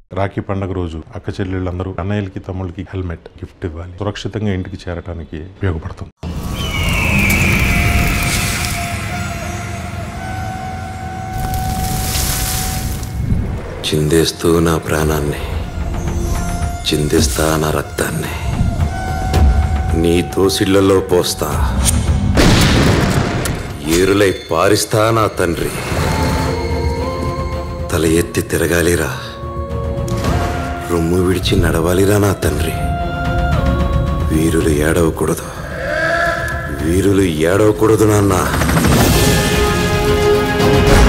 రాఖీ పండుగ రోజు అక్క చెల్లెళ్ళందరూ అన్నయ్యలకి తమ్ముళ్ళకి హెల్మెట్ గిఫ్ట్ ఇవ్వాలి సురక్షితంగా ఇంటికి చేరడానికి ఉపయోగపడుతుంది చిందేస్తూ నా ప్రాణాన్ని చిందిస్తా నా రక్తాన్ని నీ దోసిళ్లలో పోస్తా ఏరులై పారిస్తా నా తండ్రి తల ఎత్తి తిరగాలిరా రొమ్ము విడిచి నడవాలిరా నా తండ్రి వీరులు ఏడవకూడదు వీరులు ఏడవకూడదు నాన్న